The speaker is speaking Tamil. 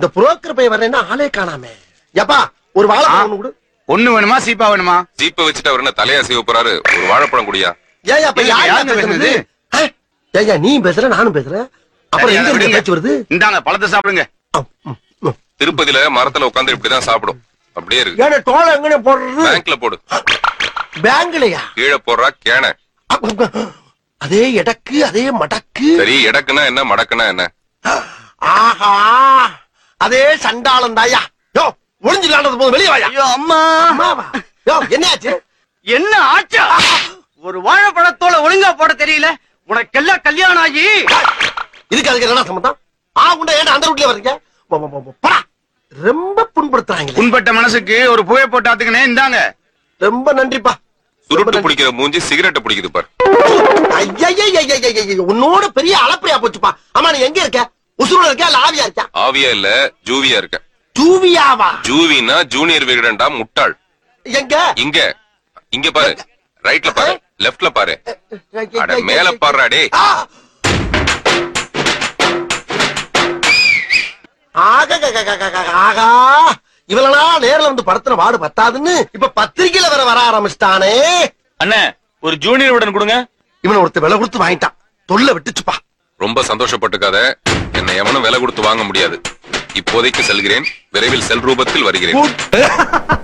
இந்த புரோக்கர் பையன் வரேன்னா ஆளே காணாமே எப்பா ஒரு வாழைப்பழம் ஒண்ணு கொடு ஒண்ணு வேணுமா சீப்பா வேணுமா ஜீப்பை வச்சுட்டு அவர் என்ன தலையா செய்ய போறாரு ஒரு வாழைப்பழம் குடியா ஏன் அப்ப இல்ல, யாருங்க யாருங்க பேசுறது பேசுனது? ஏயா நீ பேசுற நானும் பேசுறேன் அப்புறம் சரி, எங்க அதை இருந்து விடுங்க. பேச்சு வருது இந்தாங்க பழத்தை சாப்பிடுங்க அம், ம், ம். திருப்பதியில மரத்துல உட்காந்து இப்படிதான் சாப்பிடும் அப்படியே இருக்கு ஏன்னா தோலை எங்கன்னு போடுறது பேங்க்ல போடு பேங்க்லயா கீழே போடுறா கேன அதே எடக்கு அதே மடக்கு சரி எடக்குனா என்ன மடக்குனா என்ன ஆஹா அதே சண்டாளம் தாயா யோ ஒளிஞ்சிலாண்டது போது வெளியே வாயா ஐயோ அம்மா அம்மாவா யோ என்னாச்சு என்ன ஆச்சா ஒரு வாழைப்பழத்தோட ஒழுங்கா போட தெரியல உனக்கெல்லாம் கல்யாணம் ஆகி இதுக்கு அதுக்கு என்ன சம்பந்தம் ஆ உண்டா ஏன்டா அந்த ரூட்லயே வர்றீங்க போ, போ, போ, போ, போடா ரொம்ப புண்படுத்துறாங்களே புண்பட்ட மனசுக்கு ஒரு புகை போட்டு ஆத்துக்கனே இந்தாங்க ரொம்ப நன்றிப்பா சுருட்டு பிடிக்கிற மூஞ்சி சிகரெட்டை பிடிக்குது பாரு ஐயய்யய்யய்யய்யய்யய்ய, உன்னோட பெரிய அளப்பரியா போச்சுப்பா ஆமா நீ எங்க இருக்க உசுரோட இருக்க இல்ல ஆவியா இருக்க ஆவியா இல்ல ஜூவியா இருக்க ஜூவியாவா ஜூவினா ஜூனியர் விகடன்டா முட்டாள் எங்க இங்க இங்க பாரு ரைட்ல பாரு லெஃப்ட்ல பாரு அட மேல பாருடா டேய் ஆ! ஆகககககக, ஆகா இவளனா நேர்ல வந்து படத்துல வாடு பத்தாதுன்னு இப்ப பத்திரிக்கையில வர வர ஆரம்பிச்சிட்டானே அண்ணே ஒரு ஜூனியர் உடன் கொடுங்க இவனை ஒருத்த விலை கொடுத்து வாங்கிட்டான் தொல்லை விட்டுச்சுப்பா ரொம்ப சந்தோஷப்பட்டுக்காத என்னை எவனும் விலை கொடுத்து வாங்க முடியாது இப்போதைக்கு செல்கிறேன் விரைவில் செல் ரூபத்தில் வருகிறேன் கூட்.